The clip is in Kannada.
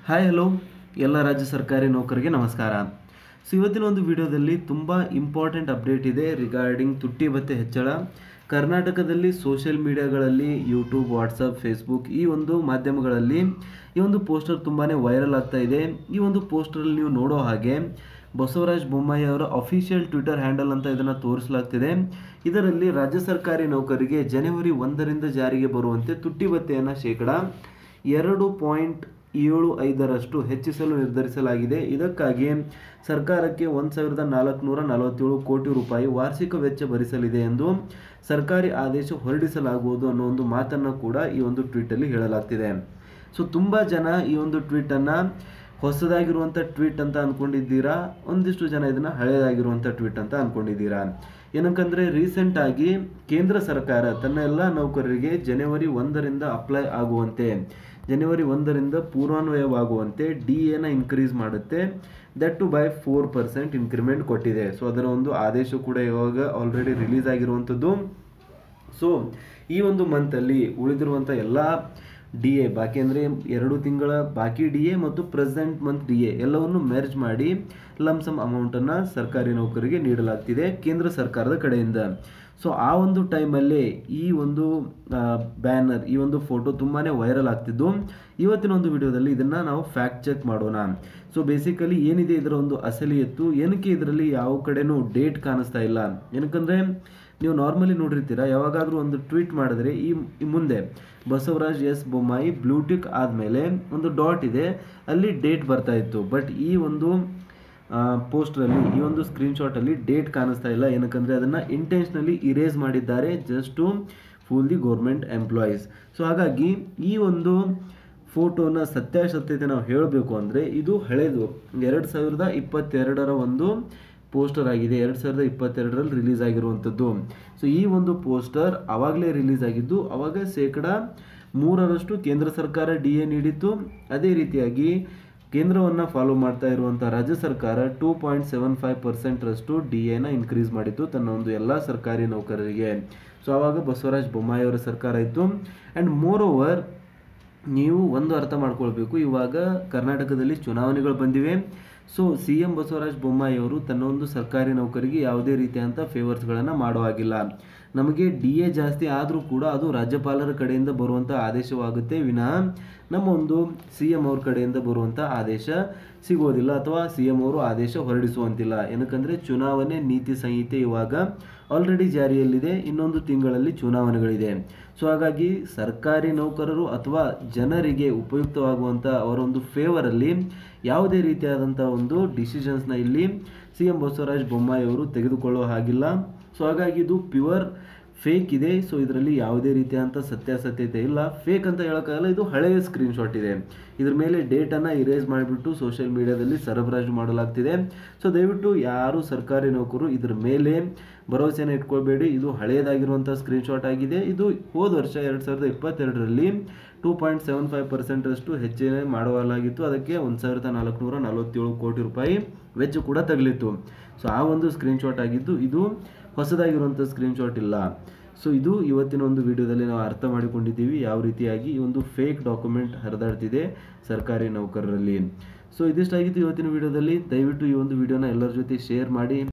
ಹಾಯ್ ಹಲೋ ಎಲ್ಲ ರಾಜ್ಯ ಸರ್ಕಾರಿ ನೌಕರಿಗೆ ನಮಸ್ಕಾರ ಸೊ ಇವತ್ತಿನ ಒಂದು ವಿಡಿಯೋದಲ್ಲಿ ತುಂಬ ಇಂಪಾರ್ಟೆಂಟ್ ಅಪ್ಡೇಟ್ ಇದೆ ರಿಗಾರ್ಡಿಂಗ್ ತುಟ್ಟಿ ಭತ್ಯೆ ಹೆಚ್ಚಳ ಕರ್ನಾಟಕದಲ್ಲಿ ಸೋಷಿಯಲ್ ಮೀಡಿಯಾಗಳಲ್ಲಿ ಯೂಟ್ಯೂಬ್ ವಾಟ್ಸಪ್ ಫೇಸ್ಬುಕ್ ಈ ಒಂದು ಮಾಧ್ಯಮಗಳಲ್ಲಿ ಈ ಒಂದು ಪೋಸ್ಟರ್ ತುಂಬಾ ವೈರಲ್ ಆಗ್ತಾ ಇದೆ ಈ ಒಂದು ಪೋಸ್ಟರಲ್ಲಿ ನೀವು ನೋಡೋ ಹಾಗೆ ಬಸವರಾಜ ಬೊಮ್ಮಾಯಿ ಅವರ ಅಫಿಷಿಯಲ್ ಟ್ವಿಟರ್ ಹ್ಯಾಂಡಲ್ ಅಂತ ಇದನ್ನು ತೋರಿಸಲಾಗ್ತಿದೆ ಇದರಲ್ಲಿ ರಾಜ್ಯ ಸರ್ಕಾರಿ ನೌಕರಿಗೆ ಜನವರಿ ಒಂದರಿಂದ ಜಾರಿಗೆ ಬರುವಂತೆ ತುಟ್ಟಿ ಭತ್ಯೆಯನ್ನು ಶೇಕಡ ಎರಡು ಪಾಯಿಂಟ್ ಏಳು ಐದರಷ್ಟು ಹೆಚ್ಚಿಸಲು ನಿರ್ಧರಿಸಲಾಗಿದೆ ಇದಕ್ಕಾಗಿ ಸರ್ಕಾರಕ್ಕೆ ಒಂದು ಸಾವಿರದ ನಾಲ್ಕುನೂರ ನಲವತ್ತೇಳು ಕೋಟಿ ರೂಪಾಯಿ ವಾರ್ಷಿಕ ವೆಚ್ಚ ಭರಿಸಲಿದೆ ಎಂದು ಸರ್ಕಾರಿ ಆದೇಶ ಹೊರಡಿಸಲಾಗುವುದು ಅನ್ನೋ ಒಂದು ಮಾತನ್ನು ಕೂಡ ಈ ಒಂದು ಟ್ವೀಟಲ್ಲಿ ಹೇಳಲಾಗ್ತಿದೆ ಸೊ ತುಂಬ ಜನ ಈ ಒಂದು ಟ್ವೀಟನ್ನು ಹೊಸದಾಗಿರುವಂಥ ಟ್ವೀಟ್ ಅಂತ ಅಂದ್ಕೊಂಡಿದ್ದೀರಾ ಒಂದಿಷ್ಟು ಜನ ಇದನ್ನು ಹಳೆಯದಾಗಿರುವಂಥ ಟ್ವೀಟ್ ಅಂತ ಅಂದ್ಕೊಂಡಿದ್ದೀರಾ ಏನಕ್ಕಂದರೆ ರೀಸೆಂಟಾಗಿ ಕೇಂದ್ರ ಸರ್ಕಾರ ತನ್ನ ಎಲ್ಲ ನೌಕರರಿಗೆ ಜನವರಿ ಒಂದರಿಂದ ಅಪ್ಲೈ ಆಗುವಂತೆ ಜನವರಿ ಒಂದರಿಂದ ಪೂರ್ವಾನ್ವಯವಾಗುವಂತೆ ಡಿ ಎನ ಇನ್ಕ್ರೀಸ್ ಮಾಡುತ್ತೆ that two by four percent increment ಕೊಟ್ಟಿದೆ ಸೊ ಅದರ ಒಂದು ಆದೇಶ ಕೂಡ ಇವಾಗ ಆಲ್ರೆಡಿ ರಿಲೀಸ್ ಆಗಿರುವಂಥದ್ದು ಸೊ ಈ ಒಂದು ಮಂತಲ್ಲಿ ಉಳಿದಿರುವಂಥ ಎಲ್ಲ ಡಿ ಎ ಬಾಕಿ ಅಂದರೆ ಎರಡು ತಿಂಗಳ ಬಾಕಿ ಡಿ ಎ ಮತ್ತು ಪ್ರೆಸೆಂಟ್ ಮಂತ್ ಡಿ ಎ ಎಲ್ಲವನ್ನು ಮೆರ್ಜ್ ಮಾಡಿ ಲಮ್ಸಮ್ ಅಮೌಂಟನ್ನು ಸರ್ಕಾರಿ ನೌಕರಿಗೆ ನೀಡಲಾಗ್ತಿದೆ ಕೇಂದ್ರ ಸರ್ಕಾರದ ಕಡೆಯಿಂದ ಸೊ ಆ ಒಂದು ಟೈಮಲ್ಲೇ ಈ ಒಂದು ಬ್ಯಾನರ್ ಈ ಒಂದು ಫೋಟೋ ತುಂಬಾ ವೈರಲ್ ಆಗ್ತಿದ್ದು ಇವತ್ತಿನ ಒಂದು ವಿಡಿಯೋದಲ್ಲಿ ಇದನ್ನು ನಾವು ಫ್ಯಾಕ್ಟ್ ಚೆಕ್ ಮಾಡೋಣ ಸೊ ಬೇಸಿಕಲಿ ಏನಿದೆ ಇದರ ಒಂದು ಅಸಲಿ ಎತ್ತು ಏನಕ್ಕೆ ಇದರಲ್ಲಿ ಯಾವ ಕಡೆನೂ ಡೇಟ್ ಕಾಣಿಸ್ತಾ ಇಲ್ಲ ಏನಕ್ಕಂದರೆ ನೀವು ನಾರ್ಮಲಿ ನೋಡಿರ್ತೀರ ಯಾವಾಗಾದರೂ ಒಂದು ಟ್ವೀಟ್ ಮಾಡಿದ್ರೆ ಈ ಈ ಮುಂದೆ ಬಸವರಾಜ್ ಎಸ್ ಬೊಮ್ಮಾಯಿ ಬ್ಲೂಟಿಕ್ ಆದಮೇಲೆ ಒಂದು ಡಾಟ್ ಇದೆ ಅಲ್ಲಿ ಡೇಟ್ ಬರ್ತಾ ಇತ್ತು ಬಟ್ ಈ ಒಂದು ಪೋಸ್ಟ್ರಲ್ಲಿ ಈ ಒಂದು ಸ್ಕ್ರೀನ್ಶಾಟಲ್ಲಿ ಡೇಟ್ ಕಾಣಿಸ್ತಾ ಇಲ್ಲ ಏನಕ್ಕಂದರೆ ಅದನ್ನು ಇಂಟೆನ್ಷನಲಿ ಇರೇಸ್ ಮಾಡಿದ್ದಾರೆ just to fool the government employees so ಹಾಗಾಗಿ ಈ ಒಂದು ಫೋಟೋನ ಸತ್ಯಾಸತ್ಯತೆ ನಾವು ಹೇಳಬೇಕು ಅಂದರೆ ಇದು ಹಳೇದು ಎರಡು ಸಾವಿರದ ಇಪ್ಪತ್ತೆರಡರ ಒಂದು ಪೋಸ್ಟರ್ ಆಗಿದೆ ಎರಡು ಸಾವಿರದ ಇಪ್ಪತ್ತೆರಡರಲ್ಲಿ ರಿಲೀಸ್ ಆಗಿರುವಂಥದ್ದು ಸೊ ಈ ಒಂದು ಪೋಸ್ಟರ್ ಆವಾಗಲೇ ರಿಲೀಸ್ ಆಗಿದ್ದು ಆವಾಗ ಶೇಕಡ ಮೂರರಷ್ಟು ಕೇಂದ್ರ ಸರ್ಕಾರ ಡಿ ಎ ನೀಡಿತ್ತು ಅದೇ ರೀತಿಯಾಗಿ ಕೇಂದ್ರವನ್ನು ಫಾಲೋ ಮಾಡ್ತಾ ಇರುವಂಥ ರಾಜ್ಯ ಸರ್ಕಾರ ಟೂ ಪಾಯಿಂಟ್ ಸೆವೆನ್ ಫೈವ್ ಪರ್ಸೆಂಟ್ರಷ್ಟು ಡಿ ಎನ ಇನ್ಕ್ರೀಸ್ ಮಾಡಿತ್ತು ತನ್ನ ಒಂದು ಎಲ್ಲ ಸರ್ಕಾರಿ ನೌಕರರಿಗೆ ಸೊ ಆವಾಗ ಬಸವರಾಜ ಬೊಮ್ಮಾಯಿ ಅವರ ಸರ್ಕಾರ ಇತ್ತು ಆ್ಯಂಡ್ ಮೋರ್ ಓವರ್ ನೀವು ಒಂದು ಅರ್ಥ ಮಾಡ್ಕೊಳ್ಬೇಕು ಇವಾಗ ಕರ್ನಾಟಕದಲ್ಲಿ ಚುನಾವಣೆಗಳು ಬಂದಿವೆ so C M Basavaraj Bommai ಅವರು ತನ್ನ ಒಂದು ಸರ್ಕಾರಿ ನೌಕರಿಗೆ ಯಾವುದೇ ರೀತಿಯಾದಂಥ ಫೇವರ್ಸ್ಗಳನ್ನು ಮಾಡೋ ಹಾಗಿಲ್ಲ ನಮಗೆ ಡಿ ಎ ಜಾಸ್ತಿ ಆದರೂ ಕೂಡ ಅದು ರಾಜ್ಯಪಾಲರ ಕಡೆಯಿಂದ ಬರುವಂಥ ಆದೇಶವಾಗುತ್ತೆ ವಿನಃ ನಮ್ಮ ಒಂದು ಸಿ ಎಂ ಅವ್ರ ಕಡೆಯಿಂದ ಬರುವಂಥ ಆದೇಶ ಸಿಗೋದಿಲ್ಲ ಅಥವಾ ಸಿ ಎಂ ಅವರು ಆದೇಶ ಹೊರಡಿಸುವಂತಿಲ್ಲ ಏನಕ್ಕಂದರೆ ಚುನಾವಣೆ ನೀತಿ ಸಂಹಿತೆ ಇವಾಗ ಆಲ್ರೆಡಿ ಜಾರಿಯಲ್ಲಿದೆ ಇನ್ನೊಂದು ತಿಂಗಳಲ್ಲಿ ಚುನಾವಣೆಗಳಿದೆ ಸೊ ಹಾಗಾಗಿ ಸರ್ಕಾರಿ ನೌಕರರು ಅಥವಾ ಜನರಿಗೆ ಉಪಯುಕ್ತವಾಗುವಂಥ ಅವರ ಒಂದು ಫೇವರಲ್ಲಿ ಯಾವುದೇ ರೀತಿಯಾದಂಥ ಒಂದು ಡಿಸಿಷನ್ಸ್ನ ಇಲ್ಲಿ ಸಿ ಎಂ ಬಸವರಾಜ ಬೊಮ್ಮಾಯಿ ಅವರು ತೆಗೆದುಕೊಳ್ಳೋ ಹಾಗಿಲ್ಲ ಸೊ ಹಾಗಾಗಿ ಇದು ಪ್ಯೂರ್ ಫೇಕ್ ಇದೆ ಸೊ ಇದರಲ್ಲಿ ಯಾವುದೇ ರೀತಿಯಾದಂಥ ಸತ್ಯಾಸತ್ಯತೆ ಇಲ್ಲ ಫೇಕ್ ಅಂತ ಹೇಳೋಕ್ಕಾಗಲ್ಲ ಇದು ಹಳೆಯ ಸ್ಕ್ರೀನ್ಶಾಟ್ ಇದೆ ಇದ್ರ ಮೇಲೆ ಡೇಟನ್ನು ಇರೇಸ್ ಮಾಡಿಬಿಟ್ಟು ಸೋಷಿಯಲ್ ಮೀಡಿಯಾದಲ್ಲಿ ಸರಬರಾಜು ಮಾಡಲಾಗ್ತಿದೆ ಸೊ ದಯವಿಟ್ಟು ಯಾರು ಸರ್ಕಾರಿ ನೌಕರು ಇದ್ರ ಮೇಲೆ ಭರವಸೆನ ಇಟ್ಕೊಳ್ಬೇಡಿ ಇದು ಹಳೆಯದಾಗಿರುವಂಥ ಸ್ಕ್ರೀನ್ಶಾಟ್ ಆಗಿದೆ ಇದು ಹೋದ ವರ್ಷ ಎರಡು ಸಾವಿರದ ಇಪ್ಪತ್ತೆರಡರಲ್ಲಿ ಟೂ ಪಾಯಿಂಟ್ ಸೆವೆನ್ ಫೈವ್ ಪರ್ಸೆಂಟಷ್ಟು ಹೆಚ್ಚಿನ ಮಾಡಲಾಗಿತ್ತು ಅದಕ್ಕೆ ಒಂದು ಸಾವಿರದ ನಾಲ್ಕುನೂರ ನಲವತ್ತೇಳು ಕೋಟಿ ರೂಪಾಯಿ ವೆಚ್ಚ ಕೂಡ ತಗಲಿತ್ತು ಸೊ ಆ ಒಂದು ಸ್ಕ್ರೀನ್ಶಾಟ್ ಆಗಿದ್ದು ಇದು ಹೊಸದಾಗಿರುವಂಥ ಸ್ಕ್ರೀನ್ಶಾಟ್ ಇಲ್ಲ ಸೊ ಇದು ಇವತ್ತಿನ ಒಂದು ವಿಡಿಯೋದಲ್ಲಿ ನಾವು ಅರ್ಥ ಮಾಡಿಕೊಂಡಿದ್ದೀವಿ ಯಾವ ರೀತಿಯಾಗಿ ಈ ಒಂದು ಫೇಕ್ ಡಾಕ್ಯುಮೆಂಟ್ ಹರಿದಾಡ್ತಿದೆ ಸರ್ಕಾರಿ ನೌಕರರಲ್ಲಿ ಸೊ ಇದಿಷ್ಟಾಗಿತ್ತು ಇವತ್ತಿನ ವಿಡಿಯೋದಲ್ಲಿ ದಯವಿಟ್ಟು ಈ ಒಂದು ವಿಡಿಯೋನ ಎಲ್ಲರ ಜೊತೆ ಶೇರ್ ಮಾಡಿ